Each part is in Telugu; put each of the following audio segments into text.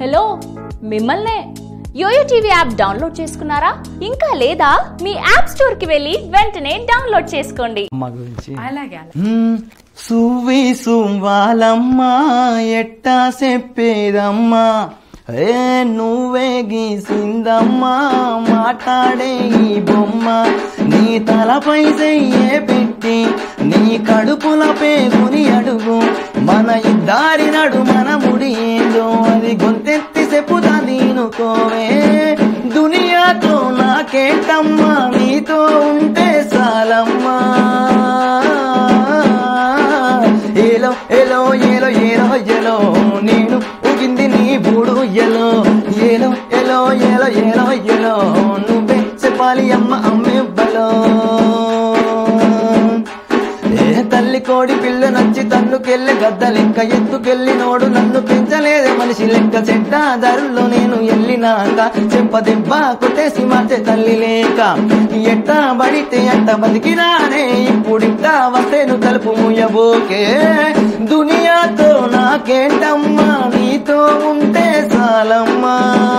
హలో మిమ్మల్నే యోయో టీవీ యాప్ డౌన్లోడ్ చేసుకున్నారా ఇంకా లేదా మీ యాప్ స్టోర్ కి వెళ్ళి వెంటనే డౌన్లోడ్ చేసుకోండి అమ్మ గురించి అలాగే అలా మ్మ్. సువ్వి సువ్వాలమ్మా ఎట్టా చెప్పేదమ్మా ఏ నువ్వే గీసిందమ్మా మాట్లాడే ఈ బొమ్మ నీ తలపై చెయ్యే పెట్టి నీ కడుపుల పేగుని అడుగు మన ఇద్దరి నడు మన ముడి ఏందో అది గొంతెత్తి చెప్పుతా నీనుకోవే దునియాతో నాకేంటమ్మా నీతో ఉంటే చాలమ్మా ఏలో ఏలో ఏలో ఏలో ఏలో నేను ఉగింది నీ బూడు ఎలో ఏలో ఏలో ఏలో ఏలో ఏలో నువ్వే చెప్పాలి అమ్మ అమ్మే బలో ఏ తల్లి కోడి పిల్ల నచ్చి తన్నుకెళ్ళి గద్ద లెక్క ఎత్తుకెళ్ళి నోడు నన్ను పెంచలేదే మనిషి లెక్క చెడ్డ దారుల్లో నేను ఎల్లినాక చెంప దెబ్బ కొట్టేసి మార్చే తల్లి లేక ఎట్ట బడితే ఎట్ట బతికినానే ఇప్పుడిట్ట వస్తేను తలుపు ముయ్యబోకే దునియాతో నాకేంటమ్మా నీతో ఉంటే చాలమ్మా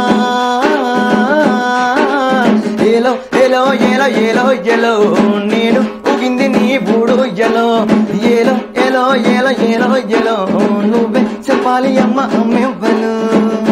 ఏలో ఏలో ఏలో ఏలో ఏలో నేను ఉగింది నీ బూడు ఎలో ఏలో ఏలో ఏలో ఏలో ఏలో నువ్వే చెప్పాలి అమ్మ అమ్మెవ్వను